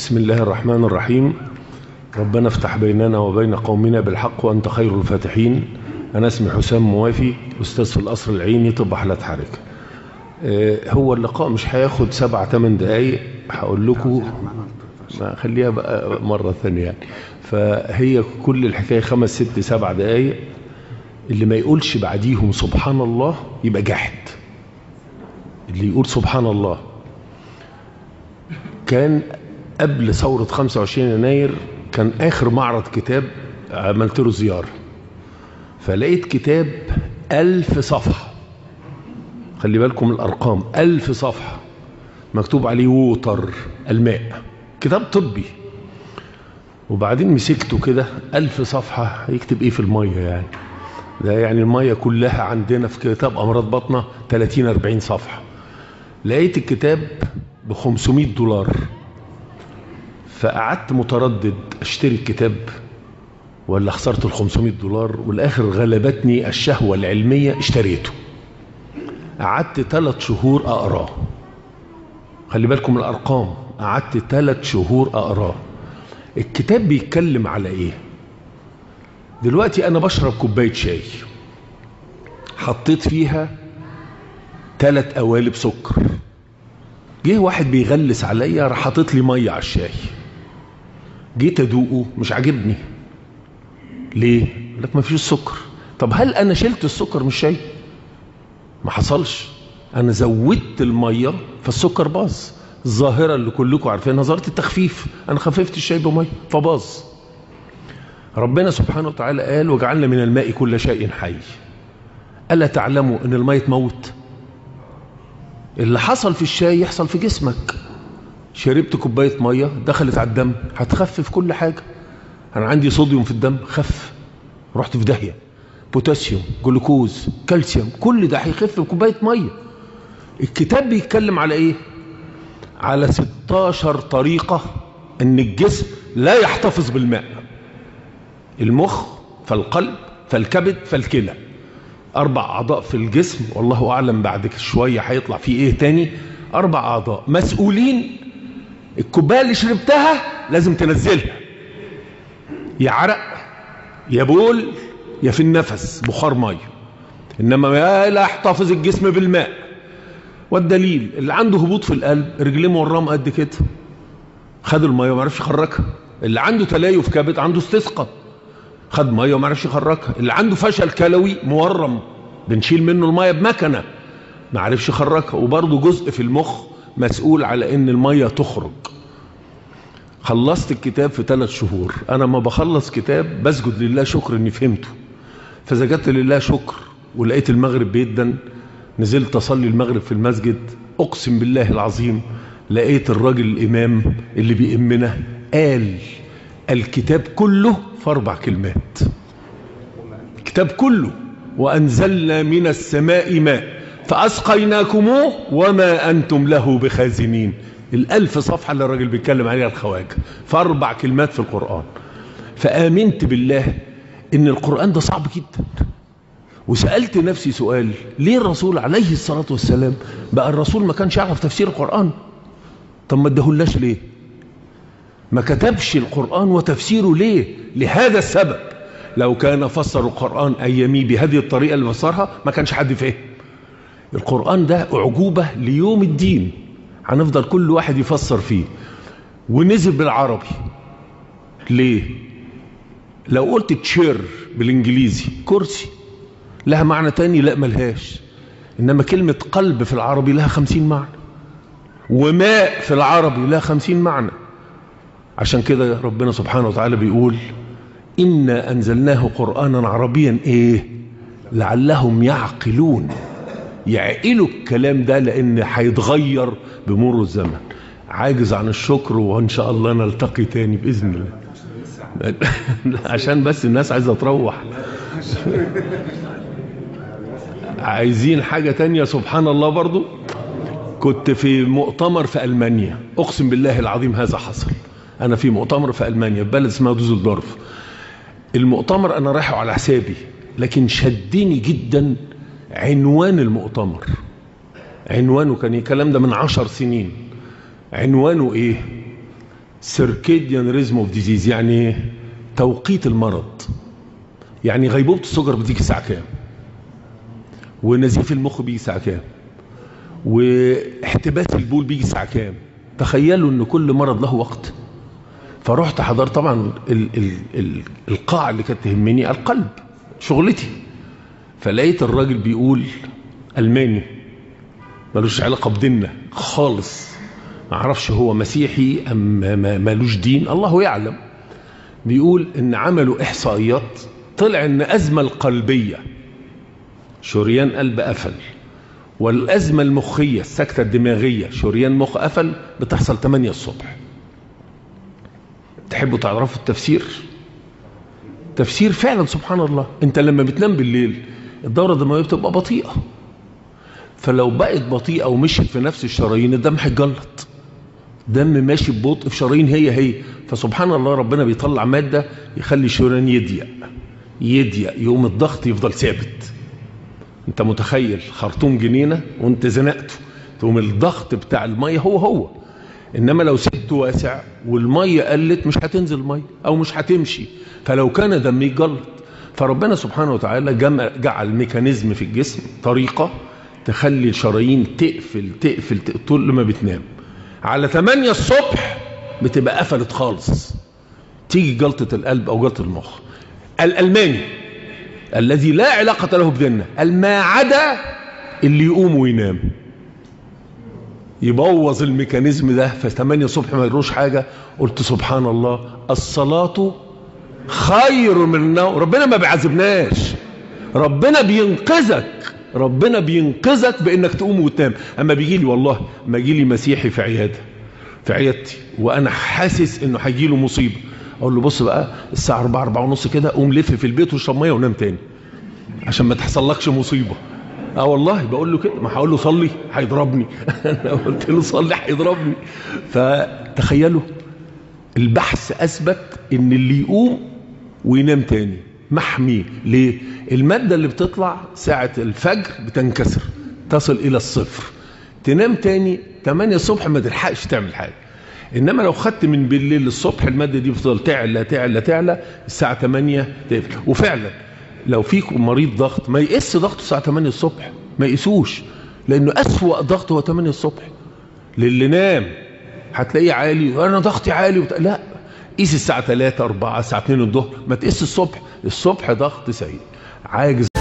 بسم الله الرحمن الرحيم ربنا افتح بيننا وبين قومنا بالحق وأنت خير الفاتحين أنا اسمي حسام موافي أستاذ في القصر العيني طب حالات حركة آه، هو اللقاء مش هياخد سبع ثمان دقايق هقول لكم ما خليها بقى مرة ثانية يعني فهي كل الحكاية خمس ست سبع دقايق اللي ما يقولش بعديهم سبحان الله يبقى جاحد اللي يقول سبحان الله كان قبل ثورة 25 يناير كان آخر معرض كتاب عملت له زيارة فلقيت كتاب ألف صفحة خلي بالكم الأرقام ألف صفحة مكتوب عليه ووتر الماء كتاب طبي وبعدين مسكته كده ألف صفحة يكتب إيه في المية يعني ده يعني المية كلها عندنا في كتاب أمراض بطنة 30-40 صفحة لقيت الكتاب ب 500 دولار فقعدت متردد اشتري الكتاب ولا خسرت ال 500 دولار والاخر غلبتني الشهوة العلمية اشتريته قعدت ثلاث شهور اقراه خلي بالكم الارقام قعدت ثلاث شهور اقراه الكتاب بيتكلم على ايه دلوقتي انا بشرب كوبايه شاي حطيت فيها ثلاث قوالب سكر جه واحد بيغلس عليا راح حاطط لي ميه على الشاي جيت ادوقه مش عاجبني ليه لك ما فيش سكر طب هل انا شلت السكر من الشاي ما حصلش انا زودت الميه فالسكر باظ الظاهره اللي كلكم عارفينها ظاهره التخفيف انا خففت الشاي بميه فباظ ربنا سبحانه وتعالى قال وجعلنا من الماء كل شيء حي الا تعلموا ان الميه تموت اللي حصل في الشاي يحصل في جسمك شربت كوبايه ميه دخلت على الدم هتخفف كل حاجه انا عندي صوديوم في الدم خف رحت في داهيه بوتاسيوم جلوكوز كالسيوم كل ده هيخف بكوبايه ميه الكتاب بيتكلم على ايه على 16 طريقه ان الجسم لا يحتفظ بالماء المخ فالقلب فالكبد فالكلى أربع أعضاء في الجسم والله أعلم بعد شوية هيطلع فيه إيه تاني أربع أعضاء مسؤولين الكوباية اللي شربتها لازم تنزلها يا عرق يا بول يا في النفس بخار مية إنما لا يحتفظ الجسم بالماء والدليل اللي عنده هبوط في القلب رجليه مورام قد كده خد المية وما عرفش يخرجها اللي عنده تليف كبد عنده استسقى خد ميه وما عرفش يخرجها اللي عنده فشل كلوي مورم بنشيل منه الميه بمكنه ما عرفش يخرجها وبرضه جزء في المخ مسؤول على ان الميه تخرج خلصت الكتاب في ثلاث شهور انا ما بخلص كتاب بسجد لله شكر اني فهمته فسجدت لله شكر ولقيت المغرب بيدن نزلت اصلي المغرب في المسجد اقسم بالله العظيم لقيت الراجل الامام اللي بيأمنا قال الكتاب كله في أربع كلمات الكتاب كله وأنزلنا من السماء ماء فأسقيناكموه وما أنتم له بخازنين الألف صفحة اللي الراجل بيتكلم عليها الخواجة في أربع كلمات في القرآن فآمنت بالله إن القرآن ده صعب جدا وسألت نفسي سؤال ليه الرسول عليه الصلاة والسلام بقى الرسول ما كانش يعرف تفسير القرآن طب ما ادهولاش ليه ما كتبش القرآن وتفسيره ليه لهذا السبب لو كان فسر القرآن أيامي بهذه الطريقة اللي فسرها ما كانش حد فهم القرآن ده أعجوبة ليوم الدين هنفضل كل واحد يفسر فيه ونزل بالعربي ليه لو قلت تشير بالانجليزي كرسي لها معنى تاني لا ملهاش انما كلمة قلب في العربي لها خمسين معنى وماء في العربي لها خمسين معنى عشان كده ربنا سبحانه وتعالى بيقول إنا أنزلناه قرآنا عربيا إيه لعلهم يعقلون يعقلوا الكلام ده لأن هيتغير بمر الزمن عاجز عن الشكر وإن شاء الله نلتقي تاني بإذن الله عشان بس الناس عايزة تروح عايزين حاجة تانية سبحان الله برضو كنت في مؤتمر في ألمانيا أقسم بالله العظيم هذا حصل أنا في مؤتمر في ألمانيا في بلد اسمها دوزلدورف المؤتمر أنا رايحه على حسابي لكن شدني جدا عنوان المؤتمر عنوانه كان الكلام ده من عشر سنين عنوانه إيه سيركيديان ريزم اوف ديزيز يعني توقيت المرض يعني غيبوبة السكر بتيجي الساعة كام ونزيف المخ بيجي الساعة كام واحتباس البول بيجي الساعة كام تخيلوا ان كل مرض له وقت فرحت حضرت طبعا ال ال ال القاعة اللي كانت تهمني القلب شغلتي فلقيت الراجل بيقول ألماني ملوش علاقة بديننا خالص ما اعرفش هو مسيحي أم مالوش دين الله يعلم بيقول ان عملوا احصائيات طلع ان ازمة القلبية شريان قلب قفل والازمة المخية السكتة الدماغية شريان مخ قفل بتحصل 8 الصبح تحبوا تعرفوا التفسير تفسير فعلا سبحان الله انت لما بتنام بالليل الدورة الدموية بتبقى بطيئة فلو بقت بطيئة ومشيت في نفس الشرايين الدم هيجلط دم ماشي ببطء في شرايين هي هي فسبحان الله ربنا بيطلع مادة يخلي الشريان يضيق يضيق يقوم الضغط يفضل ثابت انت متخيل خرطوم جنينة وانت زنقته تقوم الضغط بتاع المية هو هو انما لو سبته واسع والمية قلت مش هتنزل مية او مش هتمشي فلو كان دم يجلط فربنا سبحانه وتعالى جعل ميكانيزم في الجسم طريقة تخلي الشرايين تقفل تقفل, تقفل طول ما بتنام على 8 الصبح بتبقى قفلت خالص تيجي جلطة القلب او جلطة المخ الالماني الذي لا علاقة له بديننا ما عدا اللي يقوم وينام يبوظ الميكانيزم ده في 8 الصبح ما يروش حاجة قلت سبحان الله الصلاة خير من النوم ربنا ما بيعذبناش ربنا بينقذك ربنا بينقذك بانك تقوم وتنام اما بيجي لي والله ما يجي لي مسيحي في عياده في عيادتي وانا حاسس انه هيجي له مصيبه اقول له بص بقى الساعه 4 4 ونص كده قوم لف في البيت واشرب ميه ونام تاني عشان ما تحصلكش مصيبه اه والله بقول له كده ما هقول له صلي هيضربني انا قلت له صلي هيضربني فتخيلوا البحث اثبت ان اللي يقوم وينام تاني محمي ليه المادة اللي بتطلع ساعة الفجر بتنكسر تصل الى الصفر تنام تاني 8 الصبح ما تلحقش تعمل حاجة انما لو خدت من بالليل للصبح المادة دي بتفضل تعلى تعلى تعلى الساعة 8 تقفل وفعلا لو فيكم مريض ضغط ما يقيس ضغطه الساعة 8 الصبح ما يقيسوش لانه اسوأ ضغط هو 8 الصبح للي نام هتلاقيه عالي انا ضغطي عالي وت... لا قيس الساعة 3 4 الساعة 2 الظهر ما تقيس الصبح الصبح ضغط سيء عاجز